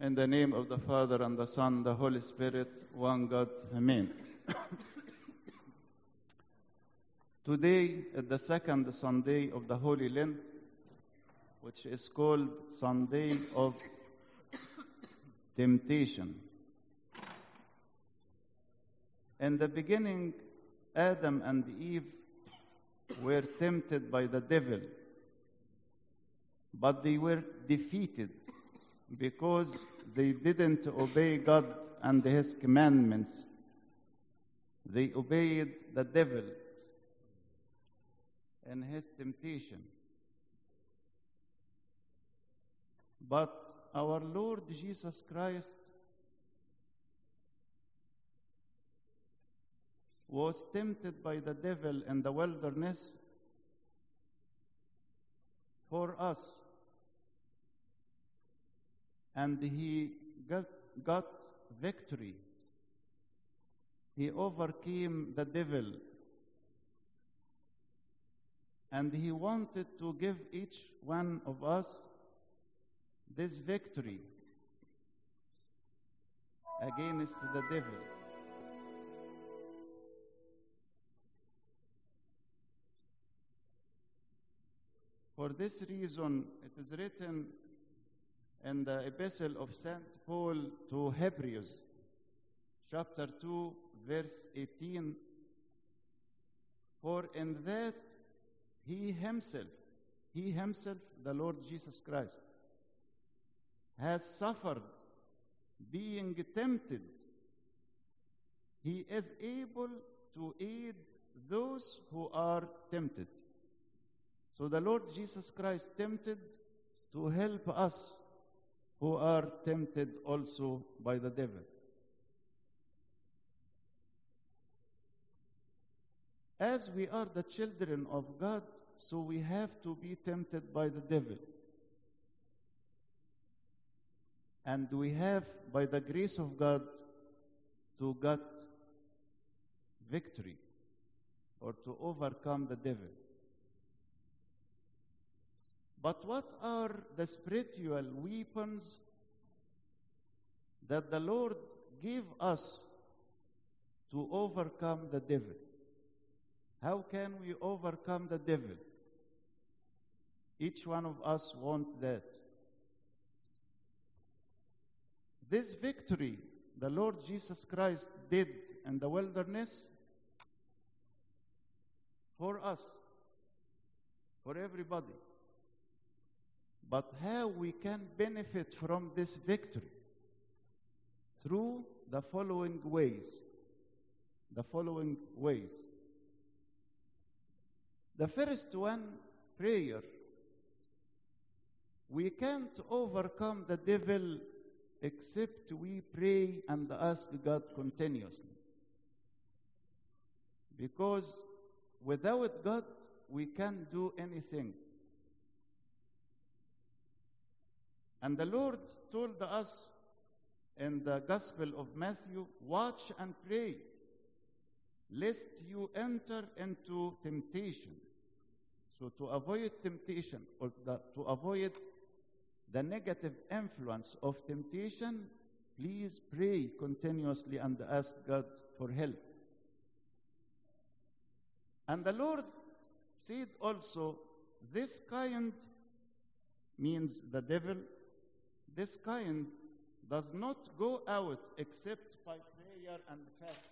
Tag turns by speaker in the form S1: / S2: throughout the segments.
S1: In the name of the Father and the Son, the Holy Spirit, one God, Amen. Today is the second Sunday of the Holy Lent, which is called Sunday of Temptation. In the beginning, Adam and Eve were tempted by the devil, but they were defeated because they didn't obey God and His commandments. They obeyed the devil and his temptation. But our Lord Jesus Christ was tempted by the devil in the wilderness for us and he got, got victory. He overcame the devil. And he wanted to give each one of us this victory against the devil. For this reason, it is written in the epistle of St. Paul to Hebrews, chapter 2, verse 18 For in that he himself, he himself, the Lord Jesus Christ, has suffered being tempted. He is able to aid those who are tempted. So the Lord Jesus Christ tempted to help us who are tempted also by the devil. As we are the children of God, so we have to be tempted by the devil. And we have, by the grace of God, to get victory or to overcome the devil. But what are the spiritual weapons that the Lord gave us to overcome the devil? How can we overcome the devil? Each one of us want that. This victory the Lord Jesus Christ did in the wilderness for us, for everybody. But how we can benefit from this victory? Through the following ways. The following ways. The first one, prayer. We can't overcome the devil except we pray and ask God continuously. Because without God, we can't do anything. And the Lord told us in the Gospel of Matthew watch and pray, lest you enter into temptation. So, to avoid temptation or the, to avoid the negative influence of temptation, please pray continuously and ask God for help. And the Lord said also, this kind means the devil, this kind does not go out except by prayer and fasting.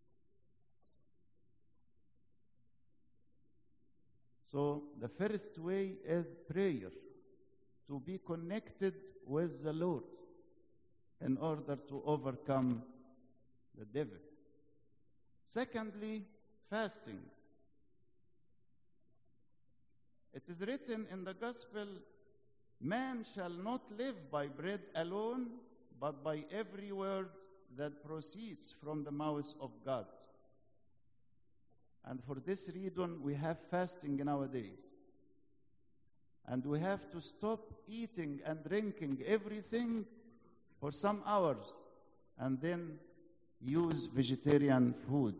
S1: So the first way is prayer, to be connected with the Lord in order to overcome the devil. Secondly, fasting. It is written in the gospel, man shall not live by bread alone, but by every word that proceeds from the mouth of God. And for this reason, we have fasting nowadays. And we have to stop eating and drinking everything for some hours and then use vegetarian food.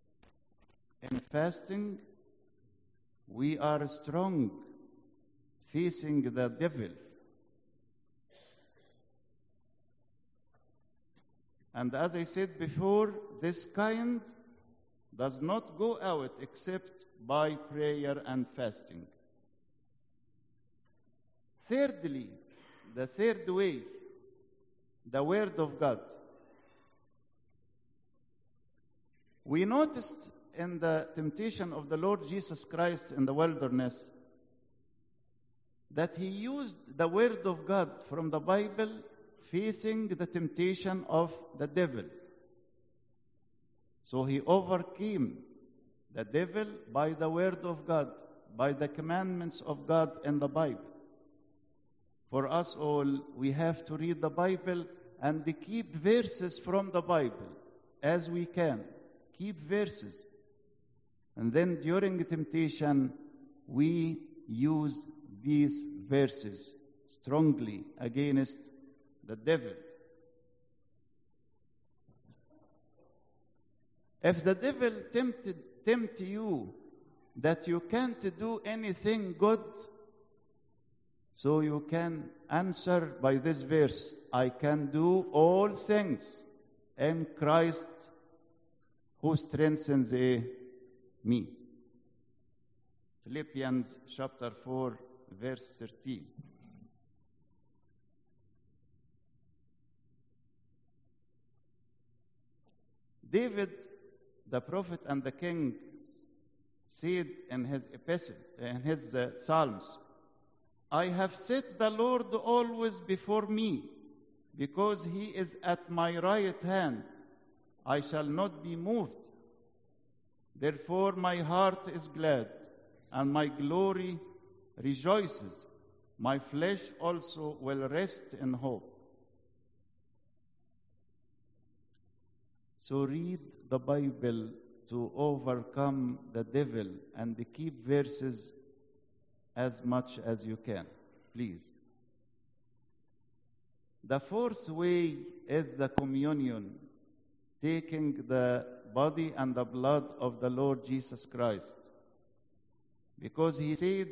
S1: In fasting, we are strong facing the devil. And as I said before, this kind does not go out except by prayer and fasting. Thirdly, the third way, the Word of God. We noticed in the temptation of the Lord Jesus Christ in the wilderness that he used the Word of God from the Bible facing the temptation of the devil. So he overcame the devil by the Word of God, by the commandments of God in the Bible. For us all, we have to read the Bible and keep verses from the Bible as we can. Keep verses. And then during the temptation, we use these verses strongly against the devil. If the devil tempted tempt you that you can't do anything good, so you can answer by this verse I can do all things in Christ who strengthens eh, me. Philippians chapter 4, verse 13. David, the prophet and the king, said in his epistle, in his uh, psalms, I have set the Lord always before me, because he is at my right hand. I shall not be moved. Therefore, my heart is glad, and my glory rejoices. My flesh also will rest in hope. So, read the Bible to overcome the devil and keep verses as much as you can, please. The fourth way is the communion, taking the body and the blood of the Lord Jesus Christ. Because he said,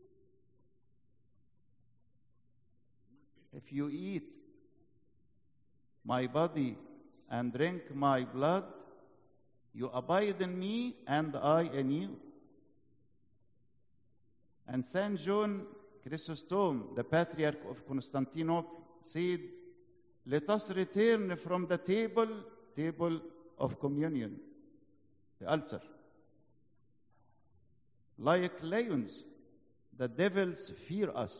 S1: If you eat my body and drink my blood, you abide in me and I in you. And Saint John Chrysostom, the patriarch of Constantinople, said, Let us return from the table, table of communion, the altar. Like lions, the devils fear us.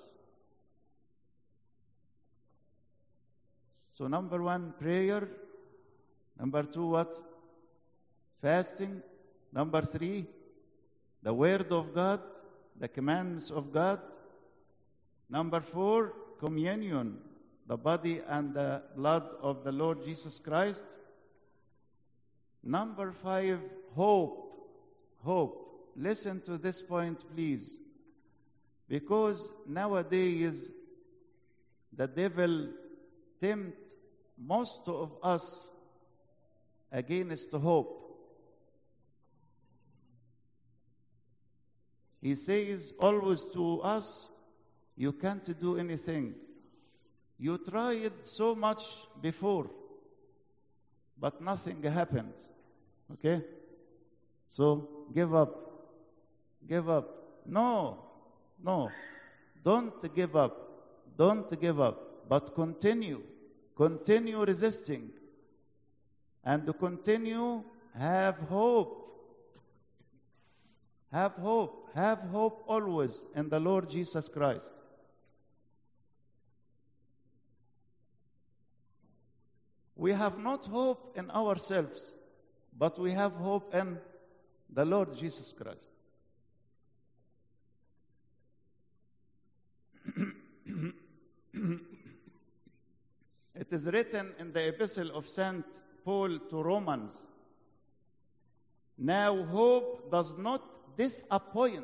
S1: So, number one, prayer. Number two, what? Fasting. Number three, the Word of God, the commandments of God. Number four, communion, the body and the blood of the Lord Jesus Christ. Number five, hope. Hope. Listen to this point, please. Because nowadays, the devil tempt most of us against hope. He says always to us, You can't do anything. You tried so much before, but nothing happened. Okay? So give up. Give up. No, no. Don't give up. Don't give up, but continue. Continue resisting. And to continue, have hope. Have hope. Have hope always in the Lord Jesus Christ. We have not hope in ourselves, but we have hope in the Lord Jesus Christ. it is written in the epistle of St. Paul to Romans now hope does not disappoint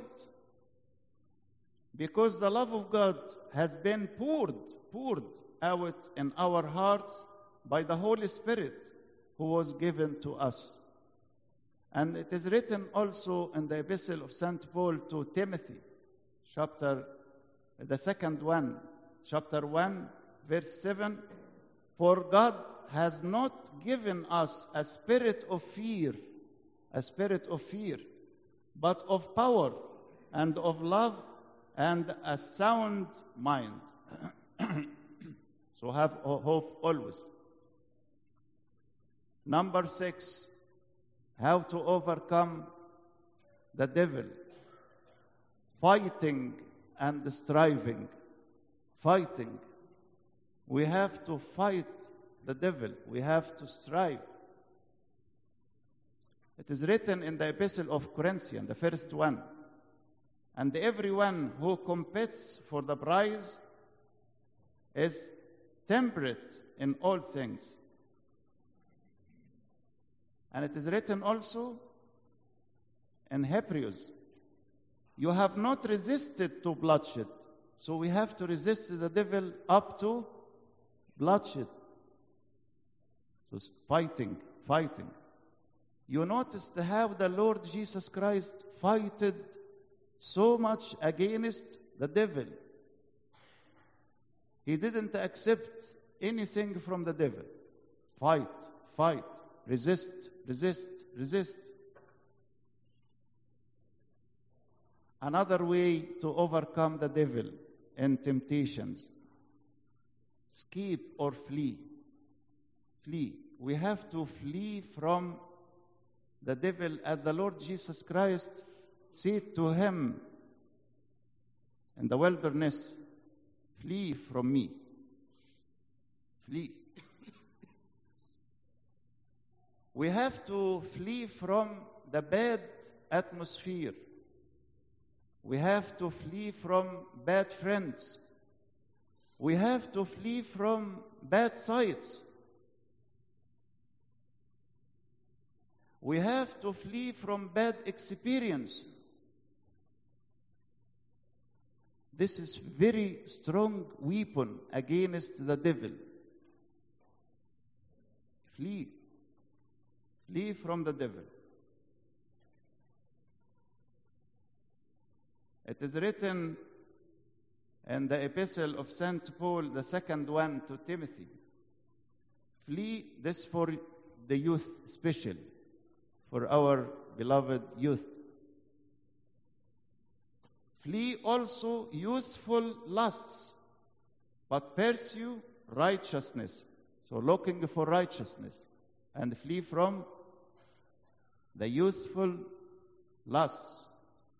S1: because the love of God has been poured, poured out in our hearts by the Holy Spirit who was given to us. And it is written also in the epistle of St. Paul to Timothy, chapter the second one, chapter 1, verse 7 For God has not given us a spirit of fear, a spirit of fear, but of power and of love and a sound mind. so have hope always. Number six, how to overcome the devil. Fighting and striving. Fighting. We have to fight the devil. We have to strive. It is written in the Epistle of Corinthians, the first one. And everyone who competes for the prize is temperate in all things. And it is written also in Hebrews, you have not resisted to bloodshed. So we have to resist the devil up to bloodshed. So fighting, fighting. You noticed how the Lord Jesus Christ fighted so much against the devil. He didn't accept anything from the devil. Fight, fight, resist, resist, resist. Another way to overcome the devil and temptations escape or flee. Flee. We have to flee from the devil as the Lord Jesus Christ said to him in the wilderness, Flee from me. Flee. We have to flee from the bad atmosphere. We have to flee from bad friends. We have to flee from bad sights. We have to flee from bad experience. This is very strong weapon against the devil. Flee. Flee from the devil. It is written in the epistle of St. Paul, the second one to Timothy. Flee this for the youth special, for our beloved youth. Flee also youthful lusts, but pursue righteousness. So looking for righteousness and flee from the youthful lusts.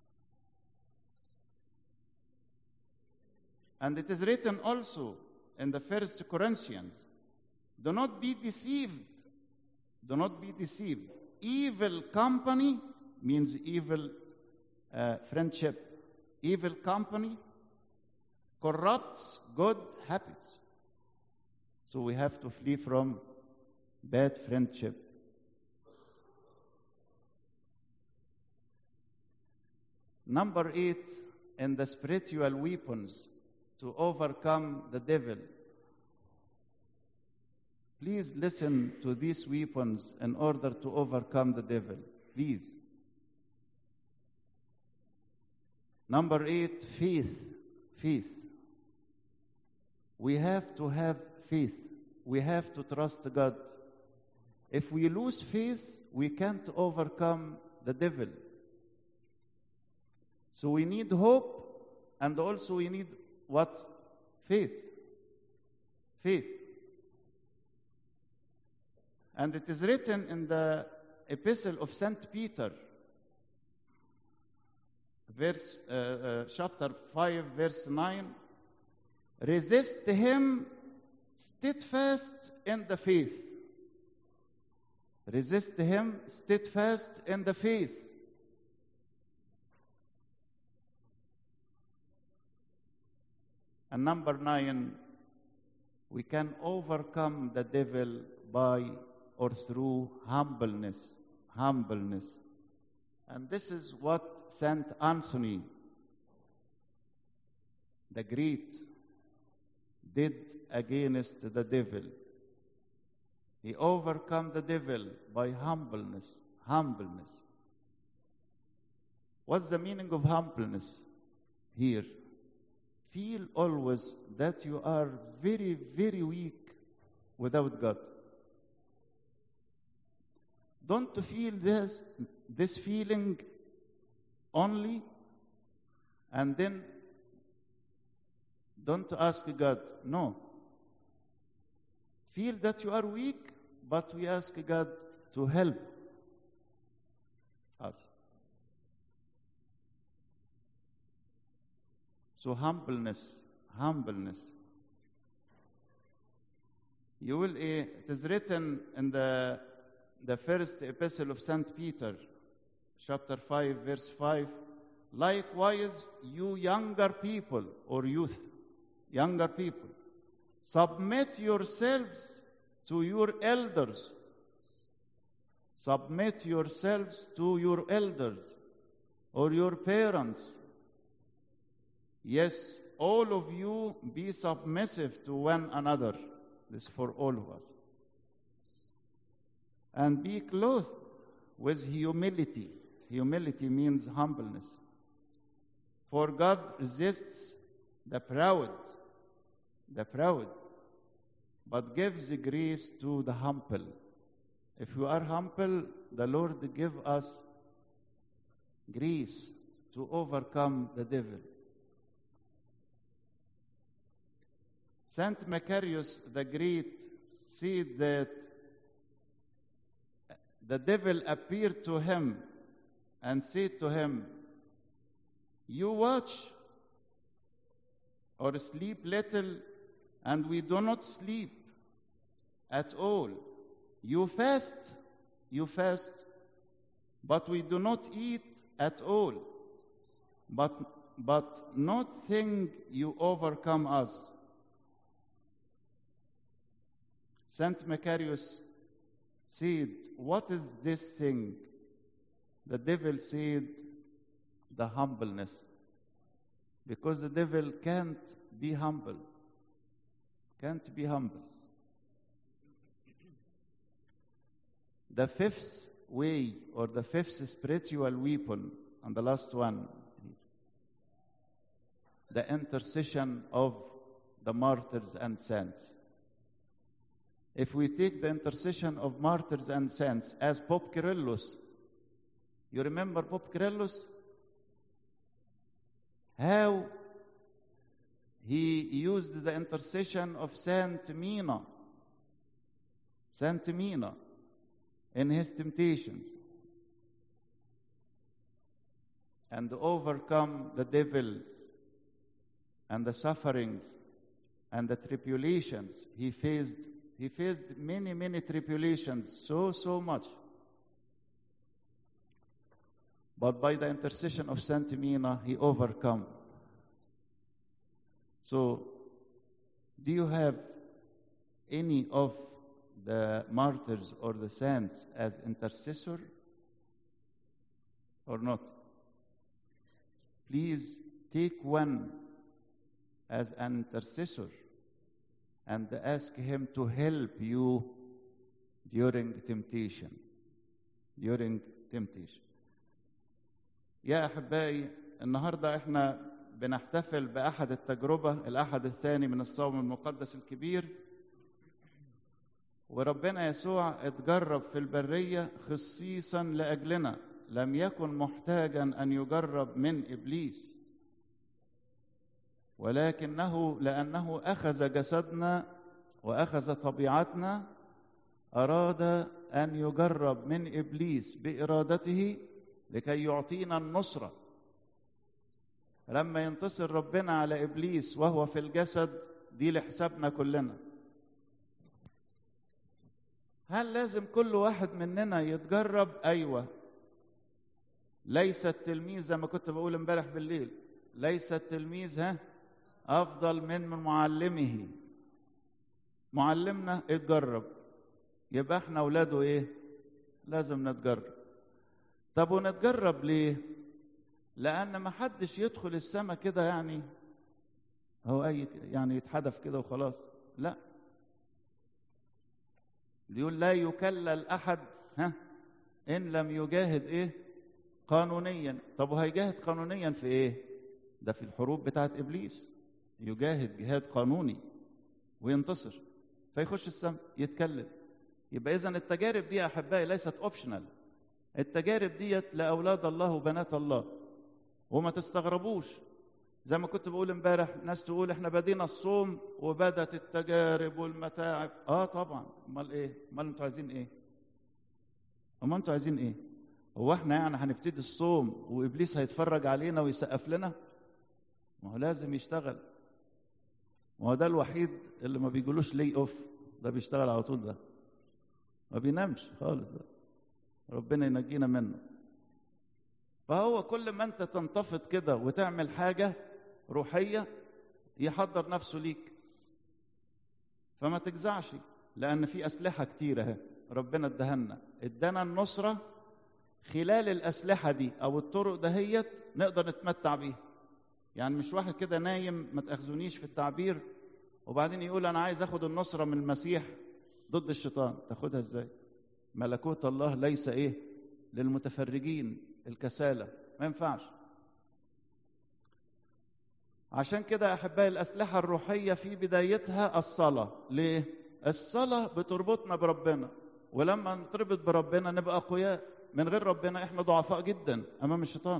S1: And it is written also in the first Corinthians do not be deceived. Do not be deceived. Evil company means evil uh, friendship. Evil company corrupts good habits. So we have to flee from bad friendship. Number eight, in the spiritual weapons to overcome the devil. Please listen to these weapons in order to overcome the devil. Please. Number eight, faith. Faith. We have to have faith. We have to trust God. If we lose faith, we can't overcome the devil. So we need hope and also we need what? Faith. Faith. And it is written in the epistle of St. Peter, verse, uh, uh, chapter 5, verse 9 resist him steadfast in the faith. Resist him steadfast in the faith. And number nine, we can overcome the devil by or through humbleness. Humbleness. And this is what Saint Anthony, the great, did against the devil. He overcome the devil by humbleness. Humbleness. What's the meaning of humbleness here? feel always that you are very, very weak without God. Don't feel this, this feeling only and then don't ask God. No. Feel that you are weak, but we ask God to help us. So, humbleness, humbleness. You will, eh, it is written in the, the first epistle of St. Peter, chapter 5, verse 5. Likewise, you younger people or youth, younger people, submit yourselves to your elders. Submit yourselves to your elders or your parents. Yes, all of you be submissive to one another. This is for all of us. And be clothed with humility. Humility means humbleness. For God resists the proud, the proud, but gives grace to the humble. If you are humble, the Lord give us grace to overcome the devil. Saint Macarius the Great said that the devil appeared to him and said to him, You watch or sleep little, and we do not sleep at all. You fast, you fast, but we do not eat at all. But, but not think you overcome us. Saint Macarius said, What is this thing? The devil said, The humbleness. Because the devil can't be humble. Can't be humble. The fifth way or the fifth spiritual weapon, and the last one, the intercession of the martyrs and saints. If we take the intercession of martyrs and saints as Pope Kyrillus, you remember Pope Kyrillus? How he used the intercession of Saint Mina, Saint Mina, in his temptation and overcome the devil and the sufferings and the tribulations he faced he faced many many tribulations so so much but by the intercession of saint mina he overcome so do you have any of the martyrs or the saints as intercessor or not please take one as an intercessor and ask him to help you during temptation during temptation يا احبائي النهارده احنا بنحتفل باحد التجربه الاحد الثاني من الصوم المقدس الكبير وربنا يسوع اتجرب في البريه خصيصا لاجلنا لم يكن محتاجا ان يجرب من ابليس ولكنه لانه اخذ جسدنا واخذ طبيعتنا اراد ان يجرب من ابليس بارادته لكي يعطينا النصره لما ينتصر ربنا على ابليس وهو في الجسد دي لحسابنا كلنا هل لازم كل واحد مننا يتجرب ايوه ليس التلميذ زي ما كنت بقول امبارح بالليل ليس التلميذ ها افضل من معلمه معلمنا اتجرب يبقى احنا اولاده ايه لازم نتجرب طب ونتجرب ليه لان ما حدش يدخل السماء كده يعني هو اي يعني يتحدف كده وخلاص لا بيقول لا يكلل احد ها ان لم يجاهد ايه قانونيا طب وهيجاهد قانونيا في ايه ده في الحروب بتاعت ابليس يجاهد جهاد قانوني وينتصر فيخش السماء يتكلم يبقى اذا التجارب دي يا احبائي ليست اوبشنال التجارب ديت لاولاد الله وبنات الله وما تستغربوش زي ما كنت بقول امبارح ناس تقول احنا بدينا الصوم وبدت التجارب والمتاعب اه طبعا امال ايه امال انتوا عايزين ايه امال انتوا عايزين ايه هو احنا يعني هنبتدي الصوم وابليس هيتفرج علينا ويسقف لنا ما هو لازم يشتغل ما هو ده الوحيد اللي ما بيقولوش لي اوف ده بيشتغل على طول ده ما بينامش خالص ده ربنا ينجينا منه فهو كل ما انت تنتفض كده وتعمل حاجه روحيه يحضر نفسه ليك فما تجزعش لان في اسلحه كتيره اهي ربنا ادهنا ادانا النصره خلال الاسلحه دي او الطرق دهيت نقدر نتمتع بيها يعني مش واحد كده نايم ما تاخذونيش في التعبير وبعدين يقول انا عايز اخد النصره من المسيح ضد الشيطان تاخدها ازاي ملكوت الله ليس ايه للمتفرجين الكسالى ما ينفعش عشان كده احبائي الاسلحه الروحيه في بدايتها الصلاه ليه الصلاه بتربطنا بربنا ولما نتربط بربنا نبقى اقوياء من غير ربنا احنا ضعفاء جدا امام الشيطان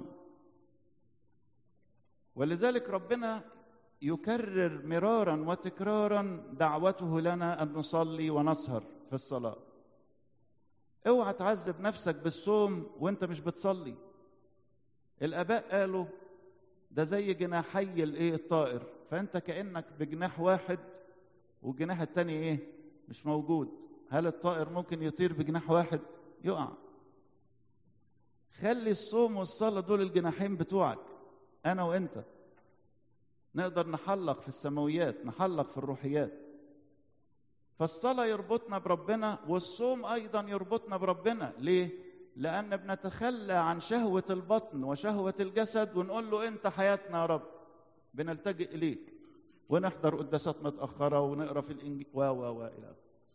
S1: ولذلك ربنا يكرر مرارا وتكرارا دعوته لنا ان نصلي ونسهر في الصلاه اوعى تعذب نفسك بالصوم وانت مش بتصلي الاباء قالوا ده زي جناحي الايه الطائر فانت كانك بجناح واحد والجناح التاني ايه مش موجود هل الطائر ممكن يطير بجناح واحد يقع خلي الصوم والصلاه دول الجناحين بتوعك انا وانت نقدر نحلق في السماويات نحلق في الروحيات فالصلاه يربطنا بربنا والصوم ايضا يربطنا بربنا ليه لان بنتخلى عن شهوه البطن وشهوه الجسد ونقول له انت حياتنا يا رب بنلتجئ اليك ونحضر قداسات متاخره ونقرا في الانجيل و و و الى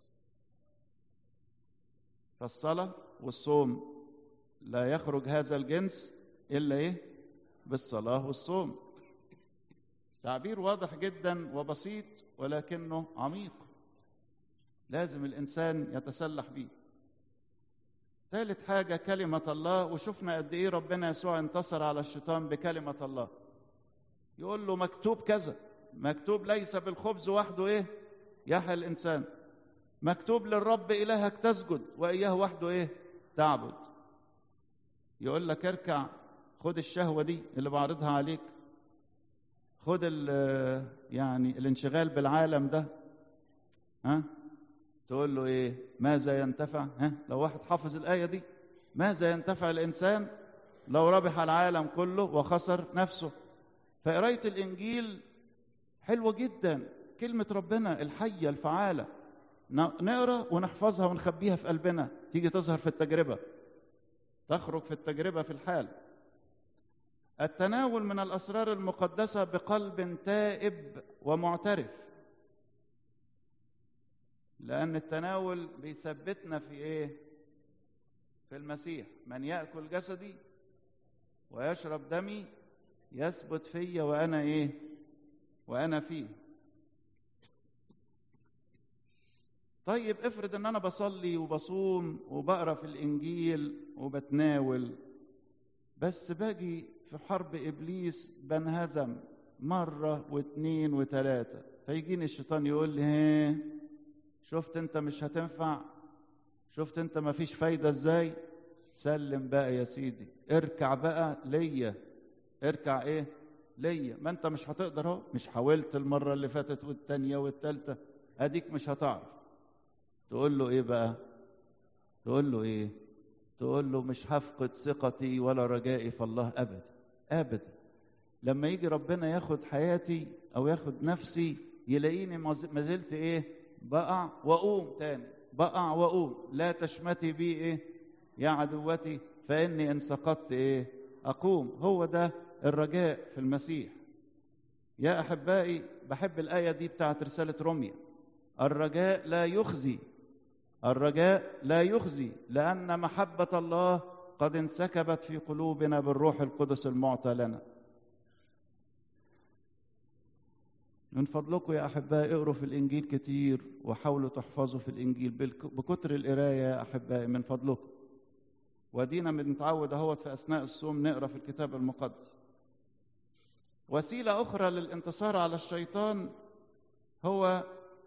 S1: فالصلاه والصوم لا يخرج هذا الجنس الا ايه بالصلاه والصوم تعبير واضح جدا وبسيط ولكنه عميق لازم الانسان يتسلح بيه ثالث حاجة كلمة الله وشفنا قد إيه ربنا يسوع انتصر على الشيطان بكلمة الله يقول له مكتوب كذا مكتوب ليس بالخبز وحده إيه يحيى الإنسان مكتوب للرب إلهك تسجد وإياه وحده إيه تعبد يقول لك اركع خد الشهوة دي اللي بعرضها عليك خد يعني الانشغال بالعالم ده ها تقول له ايه ماذا ينتفع ها لو واحد حافظ الايه دي ماذا ينتفع الانسان لو ربح العالم كله وخسر نفسه فقرايه الانجيل حلوه جدا كلمه ربنا الحيه الفعاله نقرا ونحفظها ونخبيها في قلبنا تيجي تظهر في التجربه تخرج في التجربه في الحال التناول من الاسرار المقدسه بقلب تائب ومعترف لأن التناول بيثبتنا في إيه؟ في المسيح، من يأكل جسدي ويشرب دمي يثبت فيا وأنا إيه؟ وأنا فيه. طيب افرض إن أنا بصلي وبصوم وبقرا في الإنجيل وبتناول بس باجي في حرب إبليس بنهزم مرة واثنين وثلاثة فيجيني الشيطان يقول لي هيه شفت انت مش هتنفع شفت انت ما فيش فايده ازاي سلم بقى يا سيدي اركع بقى ليا اركع ايه ليا ما انت مش هتقدر اهو مش حاولت المره اللي فاتت والتانيه والتالته اديك مش هتعرف تقول له ايه بقى تقول له ايه تقول له مش هفقد ثقتي ولا رجائي في الله ابدا ابدا لما يجي ربنا ياخد حياتي او ياخد نفسي يلاقيني ما زلت ايه بقع واقوم تاني بقع واقوم لا تشمتي بي ايه يا عدوتي فاني ان سقطت ايه اقوم هو ده الرجاء في المسيح يا احبائي بحب الايه دي بتاعت رساله روميا الرجاء لا يخزي الرجاء لا يخزي لان محبه الله قد انسكبت في قلوبنا بالروح القدس المعطى لنا من فضلكم يا أحبائي اقروا في الإنجيل كتير وحاولوا تحفظوا في الإنجيل بكتر القراية يا أحبائي من فضلكم ودينا بنتعود اهوت في أثناء الصوم نقرا في الكتاب المقدس وسيلة أخرى للانتصار على الشيطان هو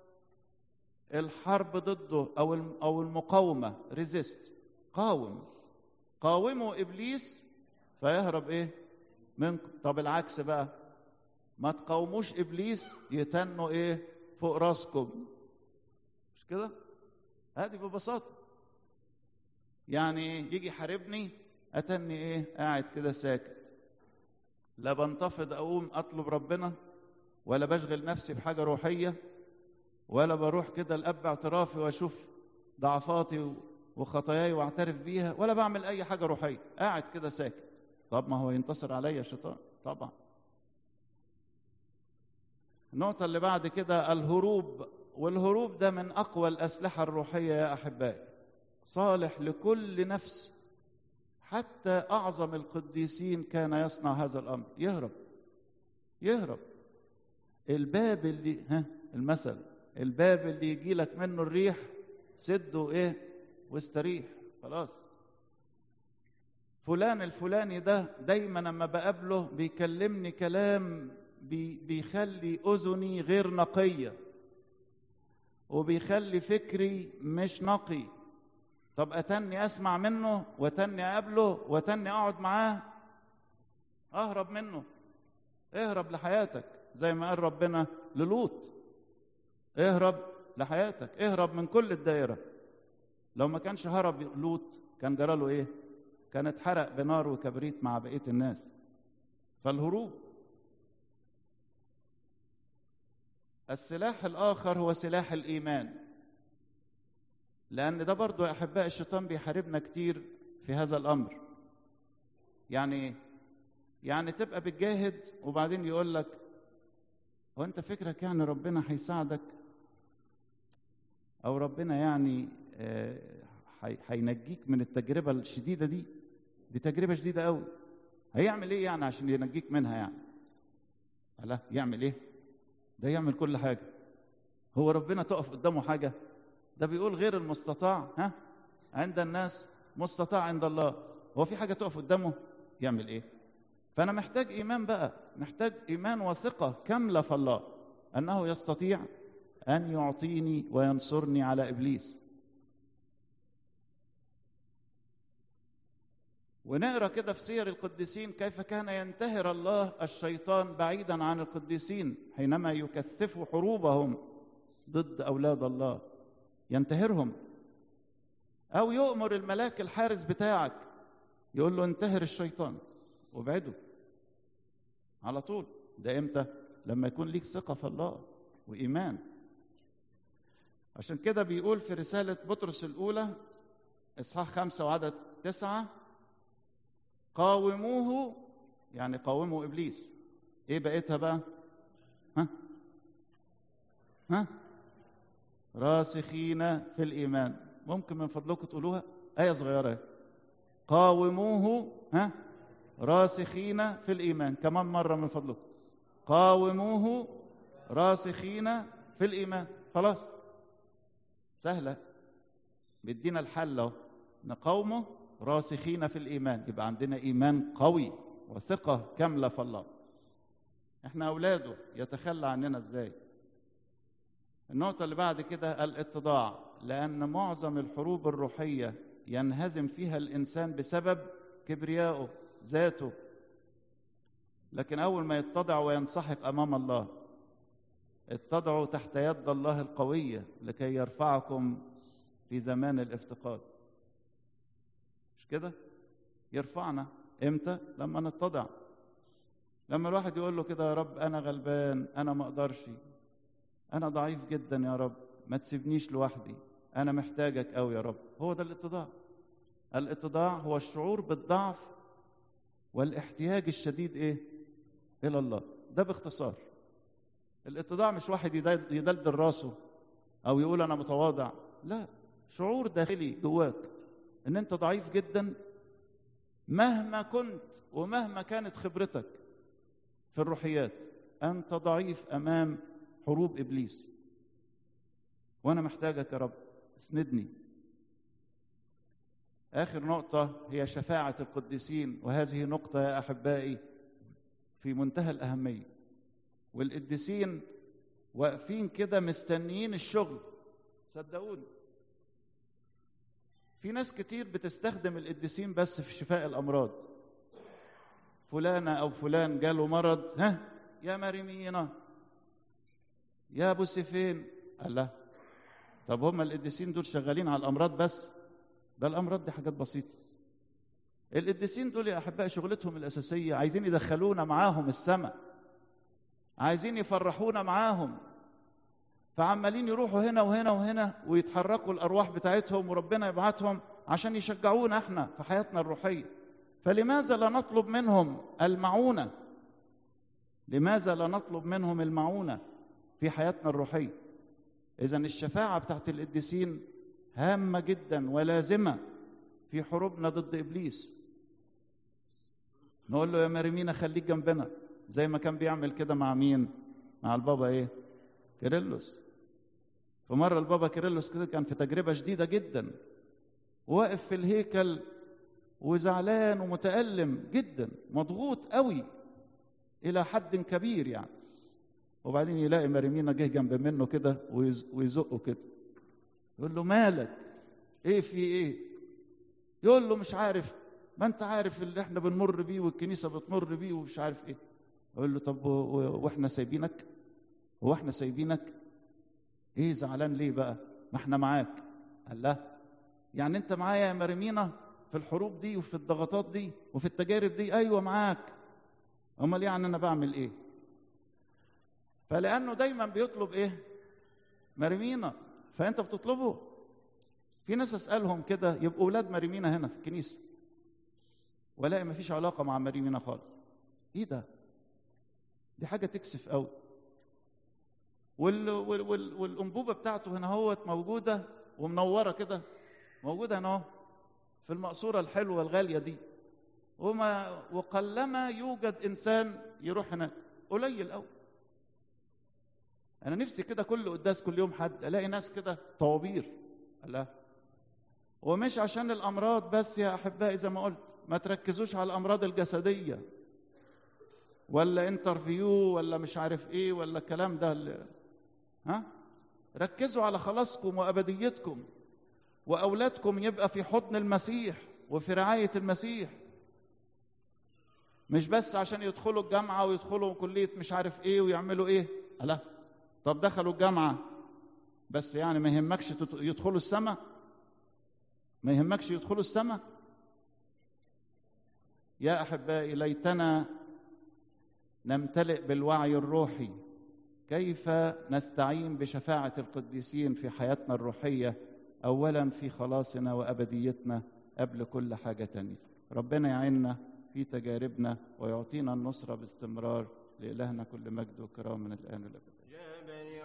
S1: الحرب ضده أو أو المقاومة ريزيست قاوم قاوموا إبليس فيهرب إيه؟ منكم طب العكس بقى ما تقاوموش إبليس يتنوا إيه؟ فوق راسكم مش كده؟ هذه ببساطة يعني يجي يحاربني أتني إيه؟ قاعد كده ساكت لا بنتفض اقوم اطلب ربنا ولا بشغل نفسي بحاجه روحيه ولا بروح كده لاب اعترافي واشوف ضعفاتي وخطاياي واعترف بيها ولا بعمل اي حاجه روحيه قاعد كده ساكت طب ما هو ينتصر عليا الشيطان طبعا النقطة اللي بعد كده الهروب والهروب ده من أقوى الأسلحة الروحية يا أحبائي صالح لكل نفس حتى أعظم القديسين كان يصنع هذا الأمر يهرب يهرب الباب اللي ها المثل الباب اللي يجي لك منه الريح سده ايه واستريح خلاص فلان الفلاني ده دايما لما بقابله بيكلمني كلام بي بيخلي اذني غير نقيه وبيخلي فكري مش نقي طب اتني اسمع منه وتني اقابله وتني اقعد معاه اهرب منه اهرب لحياتك زي ما قال ربنا للوط اهرب لحياتك اهرب من كل الدائره لو ما كانش هرب لوط كان جرى له ايه كان اتحرق بنار وكبريت مع بقيه الناس فالهروب السلاح الاخر هو سلاح الايمان لأن ده برضو يا أحباء الشيطان بيحاربنا كتير في هذا الأمر يعني يعني تبقى بتجاهد وبعدين يقول لك هو أنت فكرك يعني ربنا هيساعدك أو ربنا يعني هينجيك من التجربة الشديدة دي دي تجربة شديدة قوي هيعمل إيه يعني عشان ينجيك منها يعني لا يعمل إيه ده يعمل كل حاجة هو ربنا تقف قدامه حاجة ده بيقول غير المستطاع ها عند الناس مستطاع عند الله هو في حاجه تقف قدامه يعمل ايه فانا محتاج ايمان بقى محتاج ايمان وثقه كامله في الله انه يستطيع ان يعطيني وينصرني على ابليس ونقرا كده في سير القديسين كيف كان ينتهر الله الشيطان بعيدا عن القديسين حينما يكثفوا حروبهم ضد اولاد الله ينتهرهم او يؤمر الملاك الحارس بتاعك يقول له انتهر الشيطان وابعده على طول ده امتى لما يكون ليك ثقه في الله وايمان عشان كده بيقول في رساله بطرس الاولى اصحاح خمسة وعدد تسعة قاوموه يعني قاوموا ابليس ايه بقيتها بقى ها ها راسخين في الإيمان ممكن من فضلكم تقولوها آية صغيرة قاوموه ها راسخين في الإيمان كمان مرة من فضلكم قاوموه راسخين في الإيمان خلاص سهلة بيدينا الحل اهو نقاومه راسخين في الإيمان يبقى عندنا إيمان قوي وثقة كاملة في الله احنا أولاده يتخلى عننا ازاي النقطة اللي بعد كده الاتضاع لأن معظم الحروب الروحية ينهزم فيها الإنسان بسبب كبريائه ذاته لكن أول ما يتضع وينسحق أمام الله اتضعوا تحت يد الله القوية لكي يرفعكم في زمان الافتقاد مش كده يرفعنا امتى لما نتضع لما الواحد يقول له كده يا رب انا غلبان انا ما اقدرش انا ضعيف جدا يا رب ما تسيبنيش لوحدي انا محتاجك قوي يا رب هو ده الاتضاع الاتضاع هو الشعور بالضعف والاحتياج الشديد ايه الى الله ده باختصار الاتضاع مش واحد يدلدل راسه او يقول انا متواضع لا شعور داخلي جواك ان انت ضعيف جدا مهما كنت ومهما كانت خبرتك في الروحيات انت ضعيف امام حروب ابليس وانا محتاجك يا رب اسندني اخر نقطه هي شفاعه القديسين وهذه نقطه يا احبائي في منتهى الاهميه والقديسين واقفين كده مستنيين الشغل صدقوني في ناس كتير بتستخدم القديسين بس في شفاء الامراض فلانه او فلان جاله مرض ها يا مريمينا يا ابو سيفين قال لا طب هم القديسين دول شغالين على الامراض بس ده الامراض دي حاجات بسيطه القديسين دول يا احبائي شغلتهم الاساسيه عايزين يدخلونا معاهم السماء عايزين يفرحونا معاهم فعمالين يروحوا هنا وهنا وهنا ويتحركوا الارواح بتاعتهم وربنا يبعتهم عشان يشجعونا احنا في حياتنا الروحيه فلماذا لا نطلب منهم المعونه لماذا لا نطلب منهم المعونه في حياتنا الروحيه اذا الشفاعه بتاعت القديسين هامه جدا ولازمه في حروبنا ضد ابليس نقول له يا مريمينا خليك جنبنا زي ما كان بيعمل كده مع مين مع البابا ايه كيرلس فمره البابا كيرلس كده كان في تجربه شديده جدا واقف في الهيكل وزعلان ومتألم جدا مضغوط قوي إلى حد كبير يعني وبعدين يلاقي مريمينا جه جنب منه كده ويزقه كده يقول له مالك ايه في ايه يقول له مش عارف ما انت عارف اللي احنا بنمر بيه والكنيسه بتمر بيه ومش عارف ايه يقول له طب واحنا سايبينك هو احنا سايبينك ايه زعلان ليه بقى ما احنا معاك قال لا يعني انت معايا يا مريمينا في الحروب دي وفي الضغطات دي وفي التجارب دي ايوه معاك امال يعني انا بعمل ايه فلانه دايما بيطلب ايه مريمينا فانت بتطلبه في ناس اسالهم كده يبقوا اولاد مريمينا هنا في الكنيسه ولاقي ما فيش علاقه مع مريمينا خالص ايه ده دي حاجه تكسف قوي وال وال وال والانبوبه بتاعته هنا هوت موجوده ومنوره كده موجوده هنا في المقصوره الحلوه الغاليه دي وما وقلما يوجد انسان يروح هناك قليل قوي انا نفسي كده كل قداس كل يوم حد الاقي ناس كده طوابير لا ومش عشان الامراض بس يا احبائي زي ما قلت ما تركزوش على الامراض الجسديه ولا انترفيو ولا مش عارف ايه ولا الكلام ده اللي ها ركزوا على خلاصكم وابديتكم واولادكم يبقى في حضن المسيح وفي رعايه المسيح مش بس عشان يدخلوا الجامعه ويدخلوا كليه مش عارف ايه ويعملوا ايه لا طب دخلوا الجامعه بس يعني ما يهمكش يدخلوا السماء ما يهمكش يدخلوا السماء يا احبائي ليتنا نمتلئ بالوعي الروحي كيف نستعين بشفاعه القديسين في حياتنا الروحيه اولا في خلاصنا وابديتنا قبل كل حاجه تانية ربنا يعيننا في تجاربنا ويعطينا النصره باستمرار لالهنا كل مجد وكرام من الان والابد